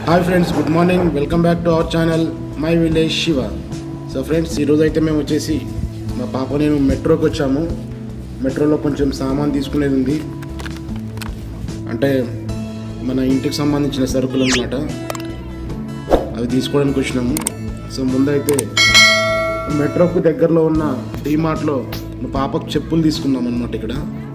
Hi friends good morning welcome back to our channel my village Shiva so friends ఈరోజు అయితే మేము వచ్చేసి మా పాప నేను మెట్రోకి వచ్చాము మెట్రోలో కొంచెం సామాన్ తీసుకునేది ఉంది అంటే మన ఇంటికి సంబంధించిన సరుకులు అనమాట అవి తీసుకోవడానికి వచ్చినాము సో ముందైతే మెట్రోకు దగ్గరలో ఉన్న డీమార్ట్లో మా పాపకు చెప్పులు తీసుకున్నాం అనమాట ఇక్కడ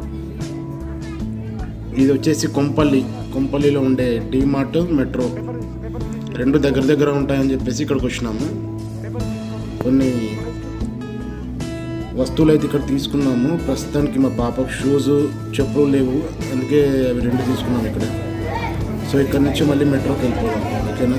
ఇది వచ్చేసి కొంపల్లి కొంపల్లిలో ఉండే డీమార్ట్ మెట్రో రెండు దగ్గర దగ్గర ఉంటాయని చెప్పేసి ఇక్కడికి వచ్చినాము కొన్ని వస్తువులు అయితే ఇక్కడ తీసుకున్నాము ప్రస్తుతానికి మా పాపకు షూస్ చెప్పులు లేవు అందుకే అవి రెండు తీసుకున్నాము ఇక్కడ సో ఇక్కడ నుంచి మళ్ళీ మెట్రోకి వెళ్ళిపోదాం ఓకేనా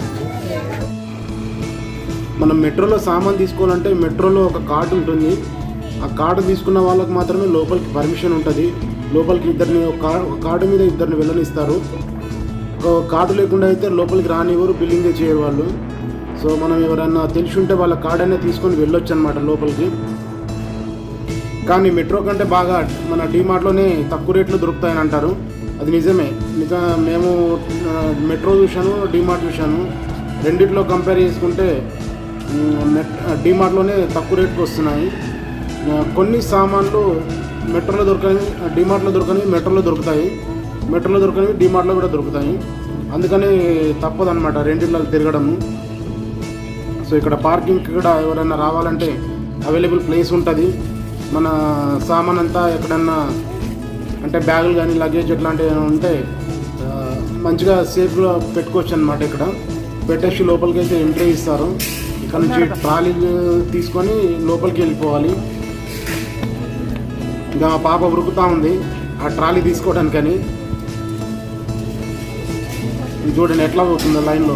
మనం మెట్రోలో సామాన్ తీసుకోవాలంటే మెట్రోలో ఒక కార్డు ఉంటుంది ఆ కార్డు తీసుకున్న వాళ్ళకి మాత్రమే లోపలికి పర్మిషన్ ఉంటుంది లోపలికి ఇద్దరిని ఒక కా- ఒక కార్డు మీద ఇద్దరిని వెళ్ళనిస్తారు ఒక కార్డు లేకుండా అయితే లోపలికి రానివ్వరు బిల్లింగ్ చేయరు వాళ్ళు సో మనం ఎవరైనా తెలిసి ఉంటే వాళ్ళ కార్డు అనేది తీసుకొని వెళ్ళొచ్చు అనమాట లోపలికి కానీ మెట్రో కంటే బాగా మన డీమార్ట్లోనే తక్కువ రేట్లు దొరుకుతాయని అంటారు అది నిజమే నిజ మేము ఆ, మెట్రో చూశాను డీమార్ట్ చూశాను రెండిట్లో కంపేర్ చేసుకుంటే మ్, మెట్ డీమార్ట్లోనే తక్కువ రేట్కి వస్తున్నాయి ఆ, కొన్ని సామాన్లు మెట్రోలో దొరకని డీమార్ట్లో దొరకని మెట్రోలో దొరుకుతాయి మెట్రోలో దొరకనివి డీమార్ట్లో కూడా దొరుకుతాయి అందుకని తప్పదన్నమాట రెండిట్లో తిరగడము సో ఇక్కడ పార్కింగ్ కూడా ఎవరైనా రావాలంటే అవైలబుల్ ప్లేస్ ఉంటుంది మన సామాన్ అంతా ఎక్కడన్నా అంటే బ్యాగులు కానీ లగేజ్ ఇట్లాంటివి ఏమైనా ఉంటే ఆ, మంచిగా సేఫ్గా పెట్టుకోవచ్చు అనమాట ఇక్కడ పెట్టేసి లోపలికి అయితే ఎంట్రీ ఇస్తారు ఇక్కడ నుంచి ట్రాలీ తీసుకొని లోపలికి వెళ్ళిపోవాలి ఇంకా మా పాప ఉరుకుతా ఉంది ఆ ట్రాలీ తీసుకోవడానికని ఇది చూడండి ఎట్లా పోతుందో లైన్లో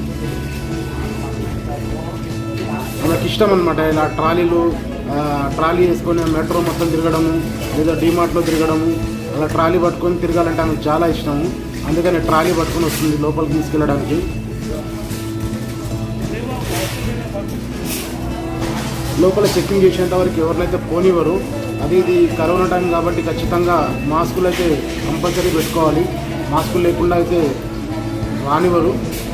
మనకి ఇష్టం అనమాట ఇలా ట్రాలీలు ఆ, ట్రాలీ వేసుకొని మెట్రో మొత్తం తిరగడము లేదా డీమార్ట్లో తిరగడము అలా ట్రాలీ పట్టుకొని తిరగాలంటే ఆమెకు చాలా ఇష్టము అందుకని ట్రాలీ పట్టుకొని వస్తుంది లోపలికి తీసుకెళ్ళడానికి లోపల చెక్కింగ్ చేసేంత వరకు ఎవరినైతే పోనివ్వరు అది ఇది కరోనా టైం కాబట్టి ఖచ్చితంగా మాస్కులు అయితే కంపల్సరీ పెట్టుకోవాలి మాస్కులు లేకుండా అయితే రానివ్వరు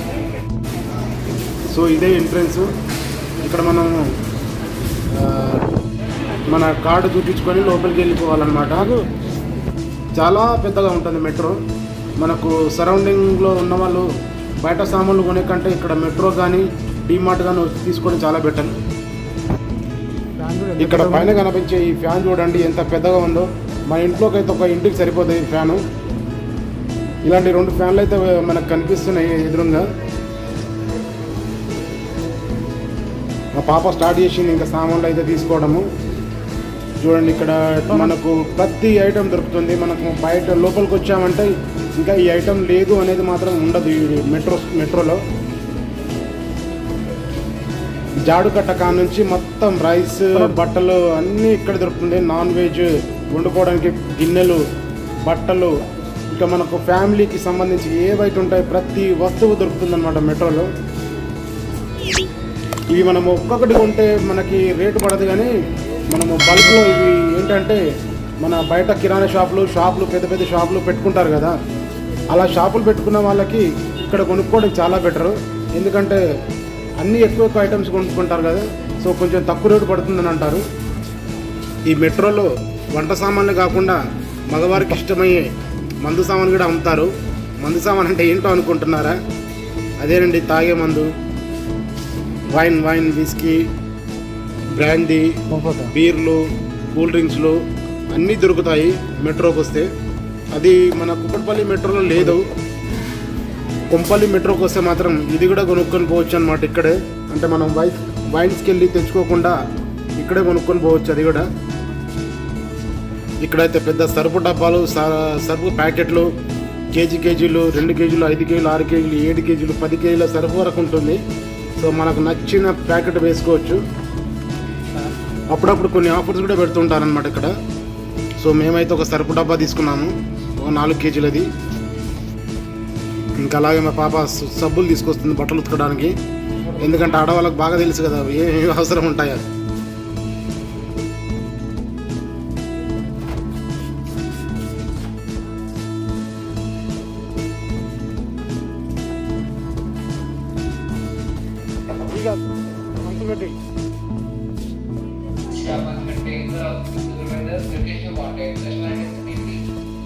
సో ఇదే ఎంట్రన్స్ ఇక్కడ మనం ఆ, మన కార్డు చూపించుకొని లోపలికి వెళ్ళిపోవాలన్నమాట చాలా పెద్దగా ఉంటుంది మెట్రో మనకు సరౌండింగ్లో ఉన్న వాళ్ళు బయట సామాన్లు కొనే కంటే ఇక్కడ మెట్రో కానీ డీమార్ట్ కానీ వచ్చి తీసుకోవడం చాలా బెటర్ ఇక్కడ పైన కనిపించే ఈ ఫ్యాన్ చూడండి ఎంత పెద్దగా ఉందో మన ఇంట్లోకి అయితే ఒక ఇంటికి సరిపోతుంది ఈ ఫ్యాను ఇలాంటి రెండు ఫ్యాన్లు అయితే మనకు కనిపిస్తున్నాయి ఎదురుగా మా పాప స్టార్ట్ చేసింది ఇంకా సామాన్లు అయితే తీసుకోవడము చూడండి ఇక్కడ మనకు ప్రతి ఐటెం దొరుకుతుంది మనకు బయట లోపలికి వచ్చామంటే ఇంకా ఈ ఐటెం లేదు అనేది మాత్రం ఉండదు ఈ మెట్రో మెట్రోలో జాడు కట్ట కా నుంచి మొత్తం రైస్ బట్టలు అన్నీ ఇక్కడ దొరుకుతుంది నాన్ వెజ్ వండుకోవడానికి గిన్నెలు బట్టలు ఇంకా మనకు ఫ్యామిలీకి సంబంధించి ఏవైతే ఉంటాయి ప్రతి వస్తువు దొరుకుతుంది అనమాట మెట్రోలో ఇవి మనం ఒక్కొక్కటి కొంటే మనకి రేటు పడదు కానీ మనము బల్క్లో ఇవి ఏంటంటే మన బయట కిరాణా షాపులు షాపులు పెద్ద పెద్ద షాపులు పెట్టుకుంటారు కదా అలా షాపులు పెట్టుకున్న వాళ్ళకి ఇక్కడ కొనుక్కోవడం చాలా బెటర్ ఎందుకంటే అన్ని ఎక్కువ ఎక్కువ ఐటమ్స్ కొనుక్కుంటారు కదా సో కొంచెం తక్కువ రేటు పడుతుందని అంటారు ఈ మెట్రోలో వంట సామాన్లు కాకుండా మగవారికి ఇష్టమయ్యే మందు సామాన్ కూడా అమ్ముతారు మందు సామాన్ అంటే ఏంటో అనుకుంటున్నారా అదేనండి తాగే మందు వైన్ వైన్ విస్కీ బ్రాందీ బీర్లు కూల్ డ్రింక్స్లు అన్నీ దొరుకుతాయి మెట్రోకి వస్తే అది మన కుక్కట్పల్లి మెట్రోలో లేదు కొంపల్లి మెట్రోకి వస్తే మాత్రం ఇది కూడా కొనుక్కొని పోవచ్చు అనమాట ఇక్కడే అంటే మనం వైన్ వైన్స్కి వెళ్ళి తెచ్చుకోకుండా ఇక్కడే కొనుక్కొని పోవచ్చు అది కూడా ఇక్కడైతే పెద్ద సరుపు డబ్బాలు స- సరుపు ప్యాకెట్లు కేజీ కేజీలు రెండు కేజీలు ఐదు కేజీలు ఆరు కేజీలు ఏడు కేజీలు పది కేజీల సరుపు వరకు ఉంటుంది సో మనకు నచ్చిన ప్యాకెట్ వేసుకోవచ్చు అప్పుడప్పుడు కొన్ని ఆఫర్స్ కూడా పెడుతుంటారనమాట ఇక్కడ సో మేమైతే ఒక సరుపు డబ్బా తీసుకున్నాము ఒక నాలుగు కేజీలది ఇంకా అలాగే మా పాప స- సబ్బులు తీసుకొస్తుంది బట్టలు ఉతకడానికి ఎందుకంటే ఆడవాళ్ళకి బాగా తెలుసు కదా ఏ ఏ అవసరం ఉంటాయో అది కాదు మంచి పెట్టి Shaman contains the supervisor British wanted specialized in the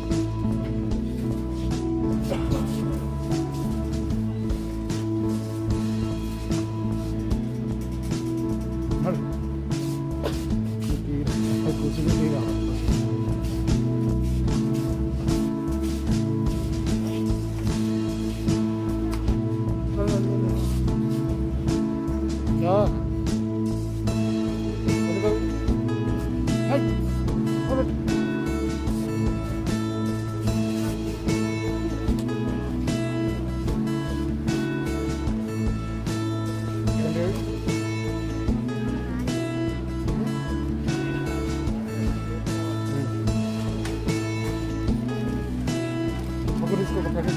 ఒక తీసుకో ఒక ప్యాకెట్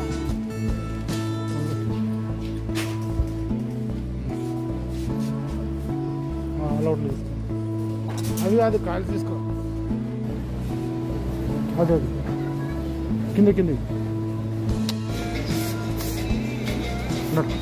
అలౌడ్ లేదు అది అది కాయలు తీసుకో అదే అది కింద కింద నడు.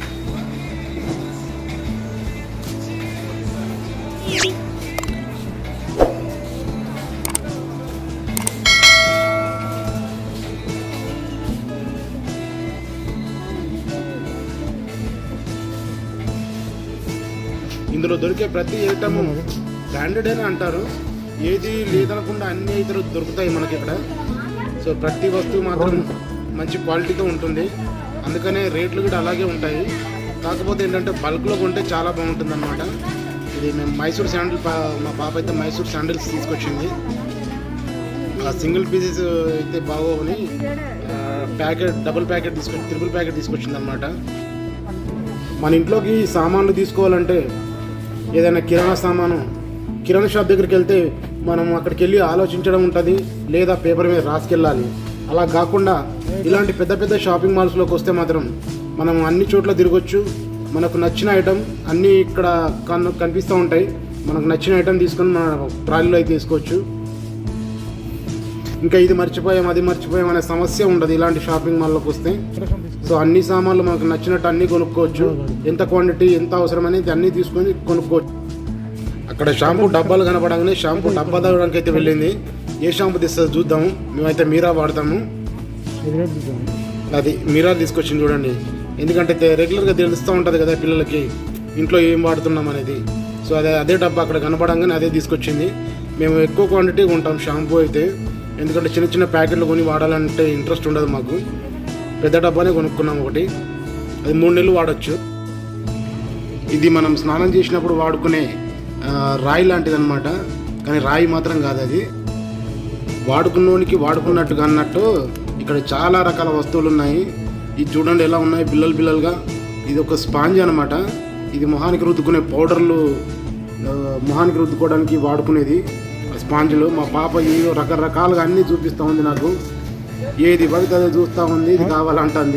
ఇందులో దొరికే ప్రతి ఐటమ్ బ్రాండెడ్ అని అంటారు ఏది లేదనకుండా అన్ని అయితే దొరుకుతాయి మనకి ఇక్కడ సో ప్రతి వస్తువు మాత్రం మంచి క్వాలిటీతో ఉంటుంది అందుకనే రేట్లు కూడా అలాగే ఉంటాయి కాకపోతే ఏంటంటే బల్క్లో కొంటే చాలా బాగుంటుంది అనమాట ఇది మేము మైసూర్ శాండిల్ పా మా పాప అయితే మైసూర్ శాండిల్స్ తీసుకొచ్చింది ఆ సింగిల్ పీసెస్ అయితే బాగోవని ఆ, ప్యాకెట్ డబుల్ ప్యాకెట్ తీసుకొచ్చి త్రిపుల్ ప్యాకెట్ తీసుకొచ్చింది అనమాట మన ఇంట్లోకి సామాన్లు తీసుకోవాలంటే ఏదైనా కిరాణా సామాను కిరాణా షాప్ దగ్గరికి వెళ్తే మనం అక్కడికి వెళ్ళి ఆలోచించడం ఉంటుంది లేదా పేపర్ మీద రాసుకెళ్ళాలి అలా కాకుండా ఇలాంటి పెద్ద పెద్ద షాపింగ్ మాల్స్లోకి వస్తే మాత్రం మనం అన్ని చోట్ల తిరగొచ్చు మనకు నచ్చిన ఐటెం అన్నీ ఇక్కడ కన్ కనిపిస్తూ ఉంటాయి మనకు నచ్చిన ఐటెం తీసుకొని మన ట్రాలీలో అయితే తీసుకోవచ్చు ఇంకా ఇది మర్చిపోయాం అది మర్చిపోయాం అనే సమస్య ఉండదు ఇలాంటి షాపింగ్ మాల్లోకి వస్తే ఇంప్రెషన్ తీసుకో సో అన్ని సామాన్లు మనకు నచ్చినట్టు అన్ని కొనుక్కోవచ్చు ఎంత క్వాంటిటీ ఎంత అవసరం అనేది అన్ని తీసుకొని కొనుక్కోవచ్చు అక్కడ షాంపూ డబ్బాలు కనపడగానే షాంపూ డబ్బా తగ్గడానికి అయితే వెళ్ళింది ఏ షాంపూ తెస్తుంది చూద్దాము మేమైతే మీరా వాడతాము ఇది రేట్ తీసుకో అది మీరా తీసుకొచ్చింది చూడండి ఎందుకంటే తె- రెగ్యులర్గా తెలుస్తూ ఉంటుంది కదా పిల్లలకి ఇంట్లో ఏం వాడుతున్నాం అనేది సో అదే అదే డబ్బా అక్కడ కనపడంగానే అదే తీసుకొచ్చింది మేము ఎక్కువ క్వాంటిటీ కొంటాం షాంపూ అయితే ఎందుకంటే చిన్న చిన్న ప్యాకెట్లు కొని వాడాలంటే ఇంట్రెస్ట్ ఉండదు మాకు పెద్ద డబ్బానే కొనుక్కున్నాం ఒకటి అది మూడు నెలలు వాడచ్చు ఇది మనం స్నానం చేసినప్పుడు వాడుకునే ఆ, రాయి లాంటిది అనమాట కానీ రాయి మాత్రం కాదు అది వాడుకున్నోనికి వాడుకున్నట్టుగా అన్నట్టు ఇక్కడ చాలా రకాల వస్తువులు ఉన్నాయి ఇది చూడండి ఎలా ఉన్నాయి బిల్లలు బిల్లలుగా ఇది ఒక స్పాంజ్ అనమాట ఇది మొహానికి రుద్దుకునే పౌడర్లు ఆ, మొహానికి రుద్దుకోవడానికి వాడుకునేది ఆ స్పాంజ్లు మా పాప ఏదో రకరకాలుగా అన్నీ చూపిస్తూ ఉంది నాకు ఏది పడితే అదే చూస్తూ ఉంది ఇది కావాలంటుంది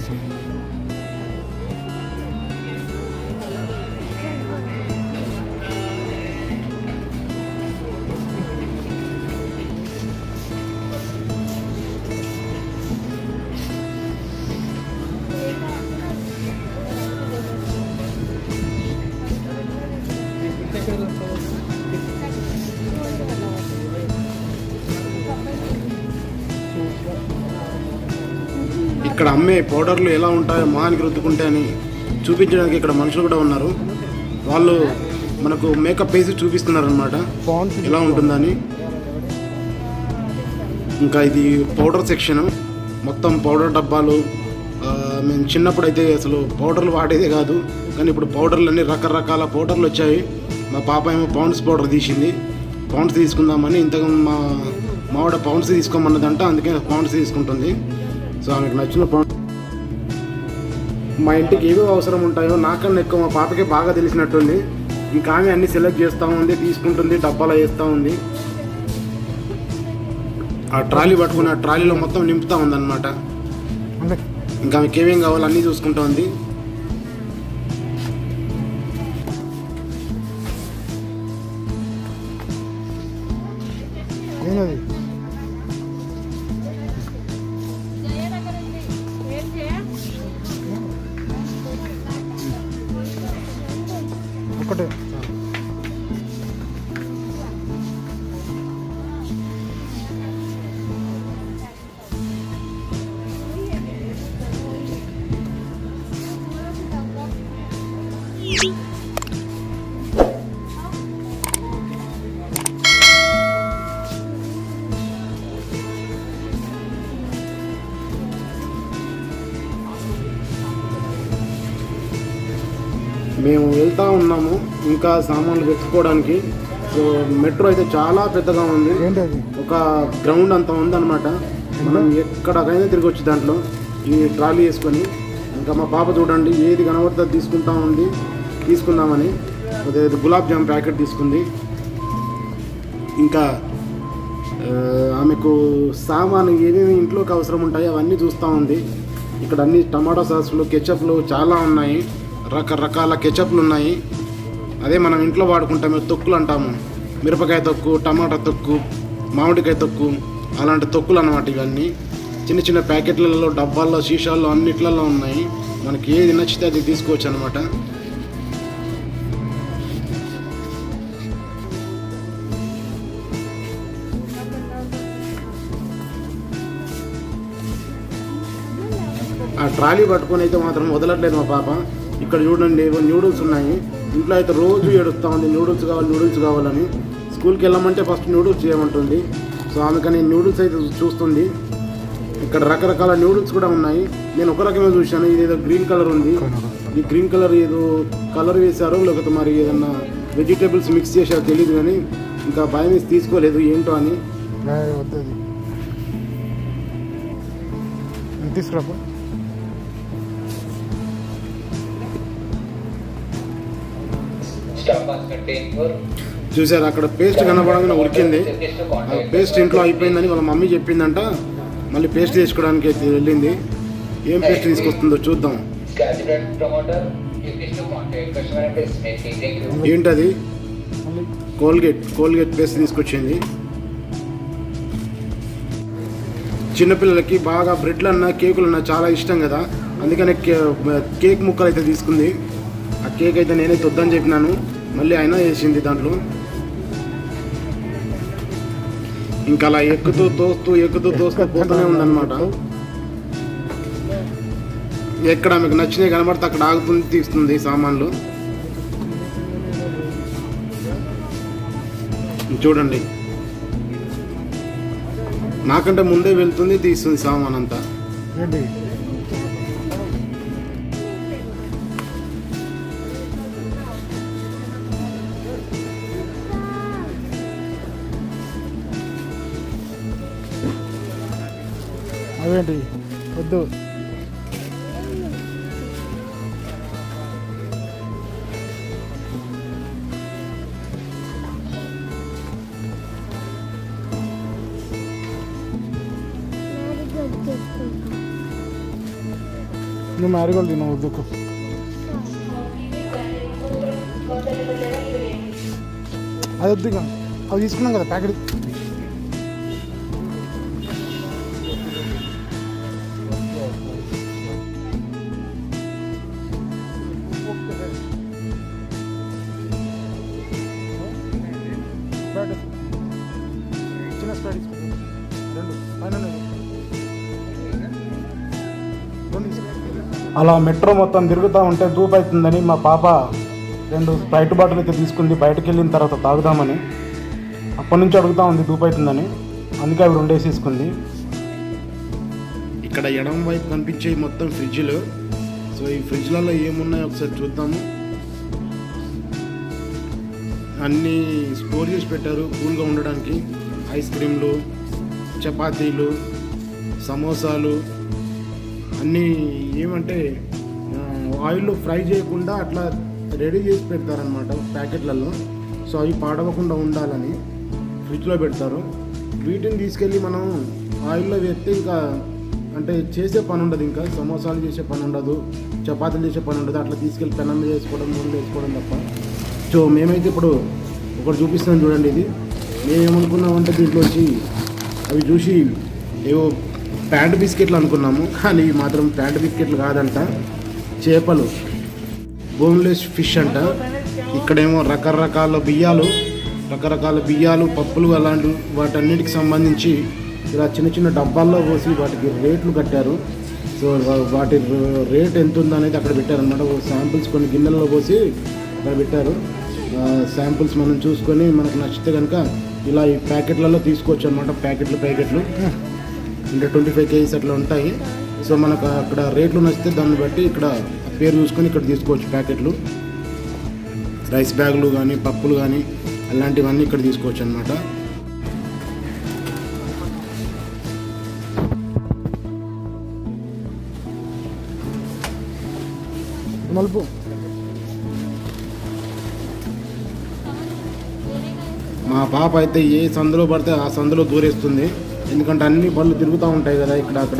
ఇక్కడ అమ్మే పౌడర్లు ఎలా ఉంటాయో మొహానికి రుద్దుకుంటే అని చూపించడానికి ఇక్కడ మనుషులు కూడా ఉన్నారు వాళ్ళు మనకు మేకప్ వేసి చూపిస్తున్నారు అనమాట పాండ్స్ ఎలా ఉంటుందని ఇంకా ఇది పౌడర్ సెక్షన్ మొత్తం పౌడర్ డబ్బాలు ఆ, మేము చిన్నప్పుడు అయితే అసలు పౌడర్లు వాడేదే కాదు కానీ ఇప్పుడు పౌడర్లు అన్ని రకరకాల పౌడర్లు వచ్చాయి మా పాప ఏమో పౌండ్స్ పౌడర్ తీసింది పౌండ్స్ తీసుకుందామని ఇంతకు మా మావిడ పౌండ్స్ తీసుకోమన్నదంట అందుకే పౌండ్స్ తీసుకుంటుంది సో ఆమెకు నచ్చిన పౌండ్ మా ఇంటికి ఏవేవి అవసరం ఉంటాయో నాకన్నా ఎక్కువ మా పాపకే బాగా తెలిసినట్టుంది ఇంకా ఆమె అన్ని సెలెక్ట్ చేస్తూ ఉంది తీసుకుంటుంది డబ్బాలో వేస్తూ ఉంది ఆ ట్రాలీ పట్టుకుని ఆ ట్రాలీలో మొత్తం నింపుతా ఉందన్నమాట అంటే ఇంకా ఆమెకి ఏమేం కావాలో అన్నీ చూసుకుంటా ఉంది ఏంటది ఒకటే మేము వెళ్తా ఉన్నాము ఇంకా సామాన్లు వెతుక్కోవడానికి సో మెట్రో అయితే చాలా పెద్దగా ఉంది ఏంటి అది ఒక గ్రౌండ్ అంత ఉందన్నమాట మనం ఎక్కడికైనా తిరిగి వచ్చి దాంట్లో ఈ ట్రాలీ వేసుకొని ఇంకా మా పాప చూడండి ఏది కనబడుతుంది తీసుకుంటా ఉంది తీసుకుందామని అదే గులాబ్ జామ్ ప్యాకెట్ తీసుకుంది ఇంకా ఆ, ఆమెకు సామాను ఏమేమి ఇంట్లోకి అవసరం ఉంటాయో అవన్నీ చూస్తూ ఉంది ఇక్కడ అన్ని టమాటో సాసులు కెచప్లు చాలా ఉన్నాయి రకరకాల కెచప్లు ఉన్నాయి అదే మనం ఇంట్లో వాడుకుంటామే తొక్కులు అంటాము మిరపకాయ తొక్కు టమాటా తొక్కు మామిడికాయ తొక్కు అలాంటి తొక్కులు అన్నమాట ఇవన్నీ చిన్న చిన్న ప్యాకెట్లలో డబ్బాల్లో సీసాల్లో అన్నిట్లలో ఉన్నాయి మనకి ఏది నచ్చితే అది తీసుకోవచ్చు అనమాట ఆ ట్రాలీ పట్టుకొని అయితే మాత్రం వదలట్లేదు మా పాప ఇక్కడ చూడండి ఏవో న్యూడిల్స్ ఉన్నాయి ఇంట్లో అయితే రోజు ఏడుస్తూ ఉంది న్యూడిల్స్ కావాలి న్యూడిల్స్ కావాలని స్కూల్కి వెళ్ళమంటే ఫస్ట్ న్యూడిల్స్ చేయమంటుంది సో ఆమెకని న్యూడిల్స్ అయితే చూస్తుంది ఇక్కడ రకరకాల న్యూడిల్స్ కూడా ఉన్నాయి నేను ఒక రకమే చూశాను ఇది ఏదో గ్రీన్ కలర్ ఉంది ఈ గ్రీన్ కలర్ ఏదో కలర్ వేశారో లేకపోతే మరి ఏదన్నా వెజిటేబుల్స్ మిక్స్ చేశారో తెలియదు కానీ ఇంకా భయం వేసి తీసుకోలేదు ఏంటో అని వద్దది తీసుకురాపో Staff must contain for చూసారు అక్కడ పేస్ట్ కనపడగానే ఉరికింది ఆ పేస్ట్ ఇంట్లో అయిపోయిందని వాళ్ళ మమ్మీ చెప్పిందంట మళ్ళీ పేస్ట్ తీసుకోవడానికి అయితే వెళ్ళింది ఏం పేస్ట్ తీసుకొస్తుందో చూద్దాం calculated promoter. You wish to contact customer and destination. Thank you. ఏంటది మళ్ళీ కోల్గేట్ కోల్గేట్ పేస్ట్ తీసుకొచ్చింది చిన్నపిల్లలకి బాగా బ్రెడ్లు అన్నా కేకులు అన్నా చాలా ఇష్టం కదా అందుకనే కే- కేక్ ముక్కలు అయితే తీసుకుంది ఆ కేక్ అయితే నేనే వద్దని చెప్పినాను మళ్ళీ అయినా వేసింది దాంట్లో ఇంకా అలా ఎక్కుతూ తోస్తూ ఎక్కుతూ తోస్తూ పోతూనే ఉందన్నమాట ఎక్కడ మీకు నచ్చినవి కనబడితే అక్కడ ఆగుతుంది తీస్తుంది సామాన్లు చూడండి నాకంటే ముందే వెళ్తుంది తీస్తుంది సామాన్ అంతా ఏంటి అవేంటి వద్దు నువ్వు మ్యారిగోల్డ్ తినవు వద్దుకు అది వద్దు ఇక. అవి తీసుకున్నాం కదా ప్యాకెట్ చిన్న స్ప్రైట్ తీసుకో. రెండు పైన రెండు. రెండు తీసుకో. అలా మెట్రో మొత్తం తిరుగుతూ ఉంటే దూపు అవుతుందని మా పాప రెండు స్ప్రైట్ బాటిల్ అయితే తీసుకుంది బయటకు వెళ్ళిన తర్వాత తాగుదామని అప్పటి నుంచి అడుగుతా ఉంది దూపు అవుతుందని అందుకే అవి రెండేసి తీసుకుంది ఇక్కడ ఎడమ వైపు కనిపించే మొత్తం ఫ్రిడ్జ్లు సో ఈ ఫ్రిడ్జ్లలో ఏమున్నాయో ఒకసారి చూద్దాము అన్నీ స్టోర్ చేసి పెట్టారు కూల్గా ఉండడానికి ఐస్ క్రీమ్లు చపాతీలు సమోసాలు అన్నీ ఏమంటే ఆ, ఆయిల్లో ఫ్రై చేయకుండా అట్లా రెడీ చేసి పెడతారనమాట ప్యాకెట్లలో సో అవి పాడవకుండా ఉండాలని ఫ్రిడ్జ్లో పెడతారు వీటిని తీసుకెళ్ళి మనం ఆయిల్లో వేస్తే ఇంకా అంటే చేసే పని ఉండదు ఇంకా సమోసాలు చేసే పని ఉండదు చపాతీలు చేసే పని ఉండదు అట్లా తీసుకెళ్ళి పెనం మీద వేసుకోవడం నూనెలో వేసుకోవడం తప్ప సో మేమైతే ఇప్పుడు ఒకటి చూపిస్తున్నాం చూడండి ఇది మేమేమనుకున్నామంటే దీంట్లోంచి అవి చూసి ఏవో ప్యాంట్ బిస్కెట్లు అనుకున్నాము కానీ ఇవి మాత్రం ప్యాంట్ బిస్కెట్లు కాదంట చేపలు బోన్లెస్ ఫిష్ అంట ఇక్కడేమో రకరకాల బియ్యాలు రకరకాల బియ్యాలు పప్పులు అలాంటి వాటన్నిటికి సంబంధించి ఇలా చిన్న చిన్న డబ్బాల్లో పోసి వాటికి రేట్లు కట్టారు సో వా- వాటి ర- రేట్ ఎంత ఉందనేది అక్కడ పెట్టారనమాట శాంపిల్స్ కొన్ని గిన్నెల్లో పోసి అక్కడ పెట్టారు శాంపిల్స్ మనం చూసుకొని మనకు నచ్చితే కనుక ఇలా ఈ ప్యాకెట్లలో తీసుకోవచ్చు అనమాట ప్యాకెట్లు ప్యాకెట్లు అంటే ట్వంటీ ఫైవ్ కేజీస్ అట్లా ఉంటాయి సో మనకు అక్కడ రేట్లు నచ్చితే దాన్ని బట్టి ఇక్కడ పేరు చూసుకొని ఇక్కడ తీసుకోవచ్చు ప్యాకెట్లు రైస్ బ్యాగులు కానీ పప్పులు కానీ అలాంటివన్నీ ఇక్కడ తీసుకోవచ్చు అనమాట మలుపు మా పాప అయితే ఏ సందులో పడితే ఆ సందులో దూరేస్తుంది ఎందుకంటే అన్ని బళ్ళు తిరుగుతూ ఉంటాయి కదా ఇక్కడ అక్కడ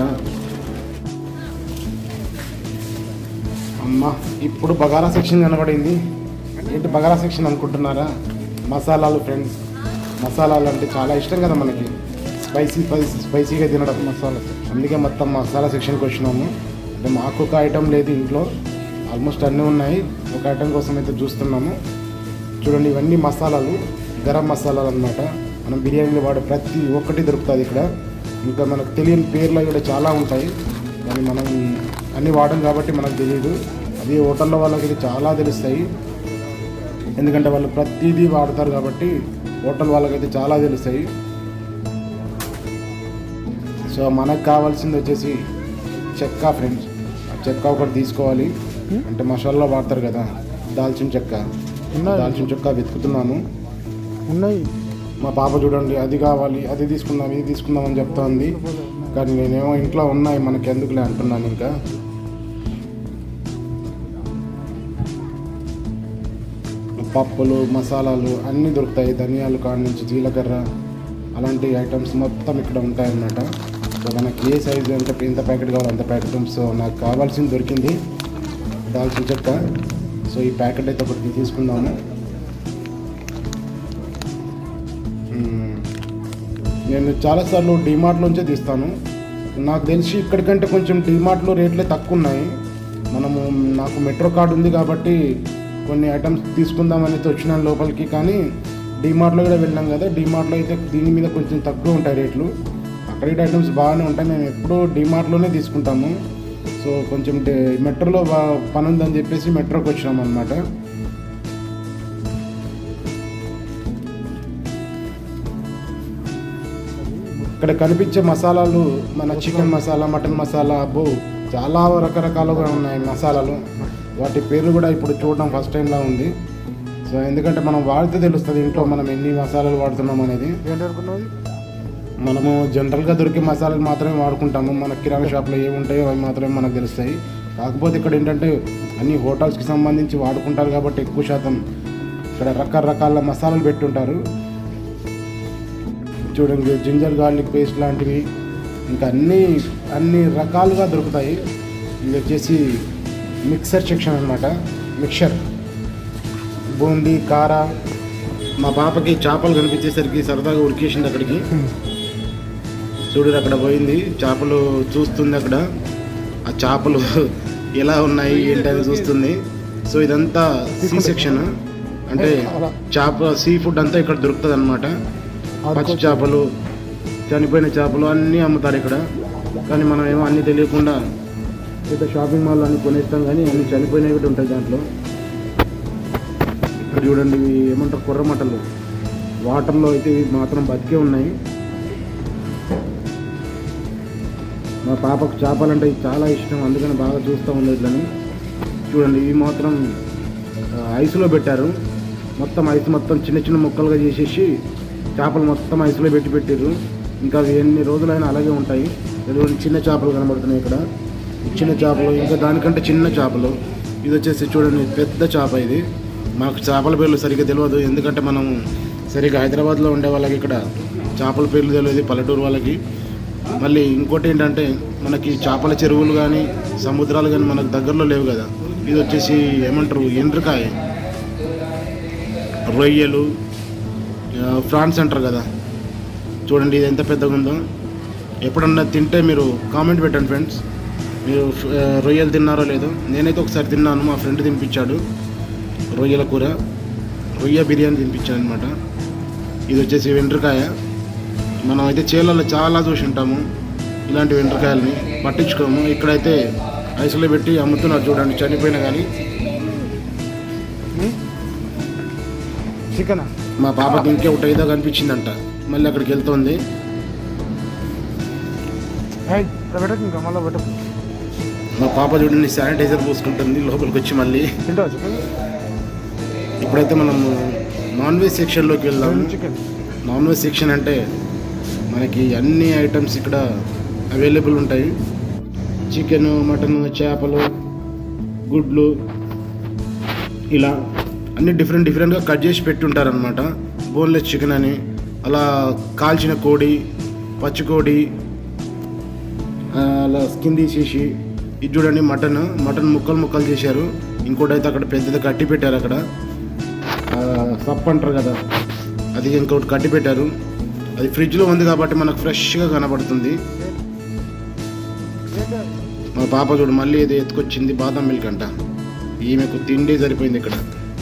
అమ్మా ఇప్పుడు బగారా సెక్షన్ కనబడింది ఏంటి బగారా సెక్షన్ అనుకుంటున్నారా మసాలాలు ఫ్రెండ్స్ మసాలాలు అంటే చాలా ఇష్టం కదా మనకి స్పైసీ స్పైసీ స్పైసీగా తినడం మసాలా అందుకే మొత్తం మసాలా సెక్షన్కి వచ్చినాము అంటే మాకు ఒక ఐటెం లేదు ఇంట్లో ఆల్మోస్ట్ అన్నీ ఉన్నాయి ఒక ఐటెం కోసం అయితే చూస్తున్నాము చూడండి ఇవన్నీ మసాలాలు గరం మసాలాలు అన్నమాట మనం బిర్యానీలో వాడే ప్రతి ఒక్కటి దొరుకుతుంది ఇక్కడ ఇంకా మనకు తెలియని పేర్లు కూడా చాలా ఉంటాయి కానీ మనం అన్నీ వాడడం కాబట్టి మనకు తెలియదు అది హోటల్లో వాళ్ళకి ఇది చాలా తెలుస్తాయి ఎందుకంటే వాళ్ళు ప్రతిదీ వాడతారు కాబట్టి హోటల్ వాళ్ళకైతే చాలా తెలుస్తాయి సో మనకు కావాల్సింది వచ్చేసి చెక్క ఫ్రెండ్స్ ఆ చెక్క ఒకటి తీసుకోవాలి అంటే మసాలా వాడతారు కదా దాల్చిన చెక్క ఉన్నాయి. దాల్చిన చెక్క వెతుకుతున్నాను ఉన్నాయి మా పాప చూడండి అది కావాలి అది తీసుకుందాం ఇది తీసుకుందాం అని చెప్తోంది కానీ నేనేమో ఇంట్లో ఉన్నాయి మనకి ఎందుకులే అంటున్నాను ఇంకా పప్పులు మసాలాలు అన్నీ దొరుకుతాయి ధనియాలు కాడ నుంచి జీలకర్ర అలాంటి ఐటమ్స్ మొత్తం ఇక్కడ ఉంటాయన్నమాట సో మనకి ఏ సైజు ఎంత ఎంత ప్యాకెట్ కావాలో అంత ప్యాకెట్ సో నాకు కావాల్సింది దొరికింది దాల్చిన చెక్క సో ఈ ప్యాకెట్ అయితే ఒకటి తీసుకుందాము మ్మ్. నేను చాలాసార్లు డిమార్ట్లోంచే తీస్తాను నాకు తెలిసి ఇక్కడికంటే కొంచెం డిమార్ట్లో రేట్లే తక్కువ ఉన్నాయి మనము నాకు మెట్రో కార్డు ఉంది కాబట్టి కొన్ని ఐటమ్స్ తీసుకుందామని అయితే వచ్చినాను లోపలికి కానీ డిమార్ట్లో కూడా వెళ్ళాం కదా డిమార్ట్లో అయితే దీని మీద కొంచెం తక్కువ ఉంటాయి రేట్లు అక్కడ ఐటమ్స్ బాగానే ఉంటాయి మేము ఎప్పుడూ డిమార్ట్లోనే తీసుకుంటాము సో కొంచెం డే- మెట్రోలో బా- పని ఉందని చెప్పేసి మెట్రోకి వచ్చినాం అనమాట ఇక్కడ కనిపించే మసాలాలు మన చికెన్ మసాలా మటన్ మసాలా అబ్బో చాలా రకరకాలుగా ఉన్నాయి మసాలాలు వాటి పేర్లు కూడా ఇప్పుడు చూడడం ఫస్ట్ టైంలా ఉంది సో ఎందుకంటే మనం వాడితే తెలుస్తుంది ఇంట్లో మనం ఎన్ని మసాలాలు వాడుతున్నాం అనేది ఏంటి అనుకున్నది మనము జనరల్గా దొరికే మసాలాలు మాత్రమే వాడుకుంటాము మన కిరాణా షాప్లో ఏమి ఉంటాయో అవి మాత్రమే మనకు తెలుస్తాయి కాకపోతే ఇక్కడ ఏంటంటే అన్ని హోటల్స్కి సంబంధించి వాడుకుంటారు కాబట్టి ఎక్కువ శాతం ఇక్కడ రకరకాల మసాలాలు పెట్టుంటారు చూడండి జింజర్ గార్లిక్ పేస్ట్ లాంటివి ఇంకా అన్ని అన్ని రకాలుగా దొరుకుతాయి ఇది వచ్చేసి మిక్సర్ సెక్షన్ అనమాట మిక్చర్ బూందీ కార మా పాపకి చేపలు కనిపించేసరికి సరదాగా ఉరికేసింది అక్కడికి చూడు అక్కడ పోయింది చేపలు చూస్తుంది అక్కడ ఆ చేపలు ఎలా ఉన్నాయి ఏంటని చూస్తుంది సో ఇదంతా సీ సెక్షన్ అంటే చేప సీ ఫుడ్ అంతా ఇక్కడ దొరుకుతుంది అనమాట పచ్చి చేపలు చనిపోయిన చేపలు అన్నీ అమ్ముతారు ఇక్కడ కానీ మనం ఏమో అన్నీ తెలియకుండా పెద్ద షాపింగ్ మాల్ అన్ని కొనేస్తాం కానీ అన్ని చనిపోయినవి కూడా ఉంటాయి దాంట్లో ఇక్కడ చూడండి ఇవి ఏమంటారు కుర్రమటలు వాటర్లో అయితే ఇవి మాత్రం బతికే ఉన్నాయి మా పాపకు చేపలంటే చాలా ఇష్టం అందుకని బాగా చూస్తూ ఉంది ఇట్లని చూడండి ఇవి మాత్రం ఆ, ఐస్లో పెట్టారు మొత్తం ఐస్ మొత్తం చిన్న చిన్న ముక్కలుగా చేసేసి చేపలు మొత్తం ఐస్లో పెట్టి పెట్టారు ఇంకా అవి ఎన్ని రోజులైనా అలాగే ఉంటాయి ఎటువంటి చిన్న చేపలు కనబడుతున్నాయి ఇక్కడ ఈ చిన్న చేపలు ఇంకా దానికంటే చిన్న చేపలు ఇది వచ్చేసి చూడండి పెద్ద చేప ఇది మాకు చేపల పేర్లు సరిగ్గా తెలియదు ఎందుకంటే మనం సరిగ్గా హైదరాబాద్లో ఉండే వాళ్ళకి ఇక్కడ చేపల పేర్లు తెలియదు పల్లెటూరు వాళ్ళకి మళ్ళీ ఇంకోటి ఏంటంటే మనకి చేపల చెరువులు కానీ సముద్రాలు కానీ మనకు దగ్గరలో లేవు కదా ఇది వచ్చేసి ఏమంటారు ఎండ్రకాయ రొయ్యలు ఆ, ఫ్రాన్స్ అంటారు కదా చూడండి ఇది ఎంత పెద్దగా ఉందో ఎప్పుడన్నా తింటే మీరు కామెంట్ పెట్టండి ఫ్రెండ్స్ మీరు ఆ, రొయ్యలు తిన్నారో లేదో నేనైతే ఒకసారి తిన్నాను మా ఫ్రెండ్ తినిపించాడు రొయ్యల కూర రొయ్య బిర్యానీ తినిపించాను అనమాట ఇది వచ్చేసి వెంట్రుకాయ మనం అయితే చేలలో చాలా చూసి ఉంటాము ఇలాంటి వెంట్రుకాయలని పట్టించుకోము ఇక్కడైతే ఐసులో పెట్టి అమ్ముతున్నారు చూడండి చనిపోయినా కానీ చికెనా మా పాపకి ఇంకే ఒకటి ఏదో కనిపించిందంట మళ్ళీ అక్కడికి వెళ్తోంది ఇక్కడ పెట్టకు ఇంకా మళ్ళీ పెట్టకు మా పాప చూడండి శానిటైజర్ పూసుకుంటుంది లోపలికి వచ్చి మళ్ళీ తింటావా చికెన్ ఇప్పుడైతే మనం నాన్ వెజ్ సెక్షన్లోకి వెళ్దాం చికెన్ నాన్ వెజ్ సెక్షన్ అంటే మనకి అన్ని ఐటమ్స్ ఇక్కడ అవైలబుల్ ఉంటాయి చికెన్ మటన్ చేపలు గుడ్లు ఇలా అన్ని డిఫరెంట్ డిఫరెంట్గా కట్ చేసి పెట్టుంటారనమాట బోన్లెస్ చికెన్ అని అలా కాల్చిన కోడి పచ్చి కోడి ఆ, అలా స్కిన్ తీసేసి ఇది చూడండి మటన్ మటన్ ముక్కలు ముక్కలు చేశారు ఇంకోటి అయితే అక్కడ పెద్దది కట్టి పెట్టారు అక్కడ ఆ, సప్ అంటారు కదా అది ఇంకోటి కట్టి పెట్టారు అది ఫ్రిడ్జ్లో ఉంది కాబట్టి మనకు ఫ్రెష్గా కనబడుతుంది మా పాప చూడు మళ్ళీ ఇది ఎత్తుకొచ్చింది బాదం మిల్క్ అంట ఈమెకు తిండి సరిపోయింది ఇక్కడ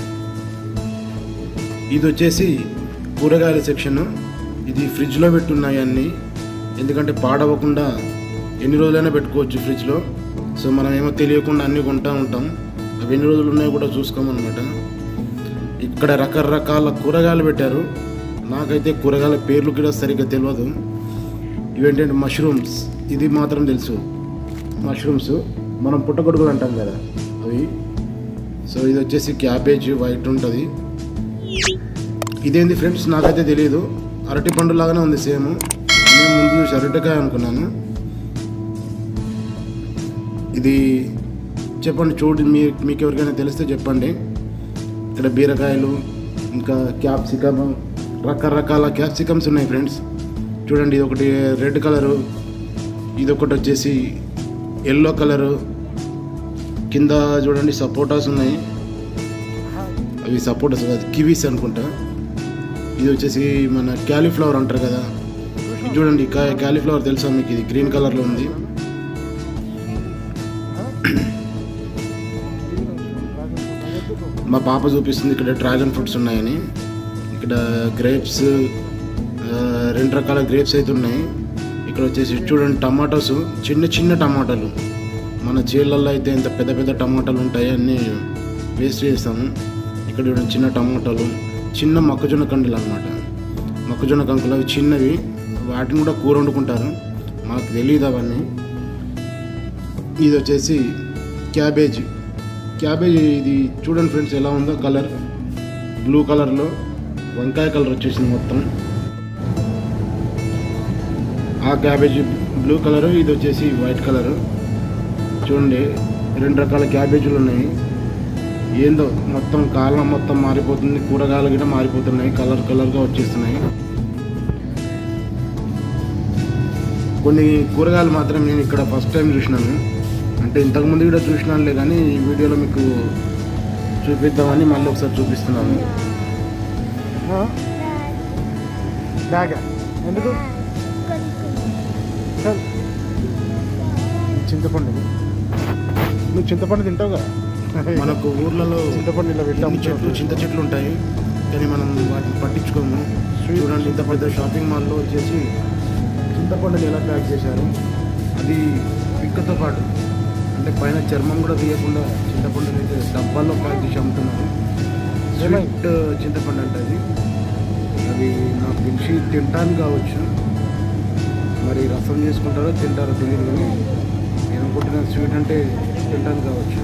ఇది వచ్చేసి కూరగాయల సెక్షన్ ఇది ఫ్రిడ్జ్లో పెట్టున్నాయి అన్నీ ఎందుకంటే పాడవకుండా ఎన్ని రోజులైనా పెట్టుకోవచ్చు ఫ్రిడ్జ్లో సో మనం ఏమో తెలియకుండా అన్నీ కొంటూ ఉంటాం అవి ఎన్ని రోజులు ఉన్నాయో కూడా చూసుకోమన్నమాట ఇక్కడ రకరకాల కూరగాయలు పెట్టారు నాకైతే కూరగాయల పేర్లు కూడా సరిగ్గా తెలియదు ఇవేంటంటే మష్రూమ్స్ ఇది మాత్రం తెలుసు మష్రూమ్స్ మనం పుట్టగొడుగులు అంటాం కదా అవి సో ఇది వచ్చేసి క్యాబేజ్ వైట్ ఉంటుంది ఇదేంది ఫ్రెండ్స్ నాకైతే తెలియదు అరటి పండు లాగానే ఉంది సేమ్ నేను ముందు చూసి అరటికాయ అనుకున్నాను ఇది చెప్పండి చూడు మీ మీకు ఎవరికైనా తెలిస్తే చెప్పండి ఇక్కడ బీరకాయలు ఇంకా క్యాప్సికమ్ రకరకాల క్యాప్సికమ్స్ ఉన్నాయి ఫ్రెండ్స్ చూడండి ఇది ఒకటి రెడ్ కలరు ఇది ఒకటి వచ్చేసి ఎల్లో కలరు కింద చూడండి సపోటాస్ ఉన్నాయి అవి సపోటాస్ కాదు కివీస్ అనుకుంటా ఇది వచ్చేసి మన క్యాలీఫ్లవర్ అంటారు కదా ఇది చూడండి కా- క్యాలీఫ్లవర్ తెలుసా మీకు ఇది గ్రీన్ కలర్లో ఉంది మా పాప చూపిస్తుంది ఇక్కడ డ్రాగన్ ఫ్రూట్స్ ఉన్నాయని ఇక్కడ గ్రేప్స్ రెండు రకాల గ్రేప్స్ అయితే ఉన్నాయి ఇక్కడ వచ్చేసి చూడండి టమాటోస్ చిన్న చిన్న టమాటాలు మన చీళ్ళల్లో అయితే ఎంత పెద్ద పెద్ద టమాటాలు ఉంటాయి అన్నీ వేస్ట్ చేస్తాము ఇక్కడ చూడండి చిన్న టమాటాలు చిన్న మొక్కజొన్న కండులు అనమాట మొక్కజొన్న కంకులు అవి చిన్నవి వాటిని కూడా కూర వండుకుంటారు మాకు తెలియదు అవన్నీ ఇది వచ్చేసి క్యాబేజ్ క్యాబేజ్ ఇది చూడండి ఫ్రెండ్స్ ఎలా ఉందో కలర్ బ్లూ కలర్లో వంకాయ కలర్ వచ్చేసింది మొత్తం ఆ క్యాబేజ్ బ్లూ కలర్ ఇది వచ్చేసి వైట్ కలర్ చూడండి రెండు రకాల క్యాబేజీలు ఉన్నాయి ఏందో మొత్తం కాలం మొత్తం మారిపోతుంది కూరగాయలు కూడా మారిపోతున్నాయి కలర్ కలర్గా వచ్చేస్తున్నాయి కొన్ని కూరగాయలు మాత్రం నేను ఇక్కడ ఫస్ట్ టైం చూసినాను అంటే ఇంతకుముందు కూడా చూసినానులే కానీ ఈ వీడియోలో మీకు చూపిద్దామని మళ్ళీ ఒకసారి చూపిస్తున్నాను బ్యాగ్ ఎందుకు చల్. చింతపండు నువ్వు చింతపండు తింటావు కదా మనకు ఊర్లలో చింతపండు ఇలా ఇన్ని పెట్టాము చెట్లు చింత చెట్లు ఉంటాయి కానీ మనం వాటిని పట్టించుకోము చూడండి ఇంత పెద్ద షాపింగ్ మాల్లో వచ్చేసి చింతపండుని ఎలా ప్యాక్ చేశారు అది పిక్కతో పాటు అంటే పైన చర్మం కూడా తీయకుండా చింతపండుని అయితే డబ్బాల్లో ప్యాక్ చేసి అమ్ముతున్నారు స్వీట్ చింతపండు అంటే అది అది నాకు తెలిసి తింటానికి కావచ్చు మరి రసం చేసుకుంటారో తింటారో తెలియదు కానీ నేను అనుకుంటున్న స్వీట్ అంటే తింటానికి కావచ్చు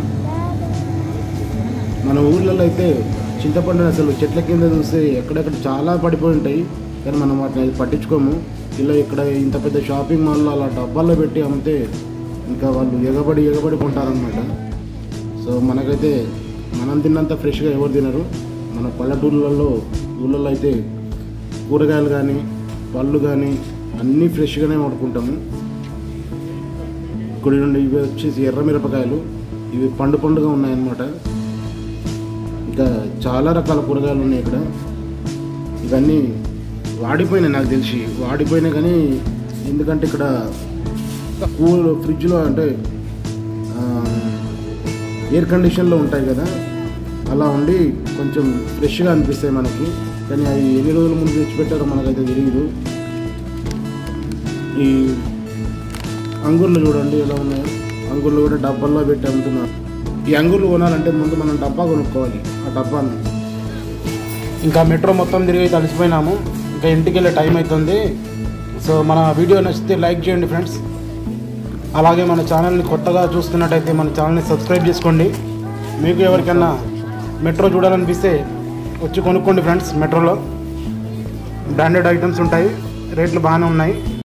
మన ఊర్లలో అయితే చింతపండుని అసలు చెట్ల కింద చూస్తే ఎక్కడెక్కడ చాలా పడిపోయి ఉంటాయి కానీ మనం వాటిని అది పట్టించుకోము ఇలా ఇక్కడ ఇంత పెద్ద షాపింగ్ మాల్లో అలా డబ్బాల్లో పెట్టి అమ్మితే ఇంకా వాళ్ళు ఎగబడి ఎగబడి కొంటారనమాట సో మనకైతే మనం తిన్నంత ఫ్రెష్గా ఎవరు తినరు మన పల్లెటూర్లలో ఊళ్ళల్లో అయితే కూరగాయలు కానీ పళ్ళు కానీ అన్నీ ఫ్రెష్గానే వాడుకుంటాము ఇక్కడ నుండి ఇవి వచ్చేసి ఎర్ర మిరపకాయలు ఇవి పండు పండుగా ఉన్నాయన్నమాట ఇంకా చాలా రకాల కూరగాయలు ఉన్నాయి ఇక్కడ ఇవన్నీ వాడిపోయినాయి నాకు తెలిసి వాడిపోయినాయి కానీ ఎందుకంటే ఇక్కడ కూల్ ఫ్రిడ్జ్లో అంటే ఆ, ఎయిర్ కండిషన్లో ఉంటాయి కదా అలా ఉండి కొంచెం ఫ్రెష్గా అనిపిస్తాయి మనకి కానీ అవి ఎన్ని రోజుల ముందు తెచ్చిపెట్టారో మనకైతే తెలియదు ఈ అంగూర్లు చూడండి ఎలా ఉన్నాయో అంగూర్లు కూడా డబ్బాల్లో పెట్టి అమ్ముతున్నారు ఈ అంగూర్లు కొనాలంటే ముందు మనం డబ్బా కొనుక్కోవాలి ఆ డబ్బాను ఇంకా మెట్రో మొత్తం తిరిగి కలిసిపోయినాము ఇంకా ఇంటికి వెళ్ళే టైం అవుతుంది సో మన వీడియో నచ్చితే లైక్ చేయండి ఫ్రెండ్స్ అలాగే మన ఛానల్ని కొత్తగా చూస్తున్నట్టయితే మన ఛానల్ని సబ్స్క్రైబ్ చేసుకోండి మీకు ఎవరికైనా మెట్రో చూడాలనిపిస్తే వచ్చి కొనుక్కోండి ఫ్రెండ్స్ మెట్రోలో బ్రాండెడ్ ఐటమ్స్ ఉంటాయి రేట్లు బాగానే ఉన్నాయి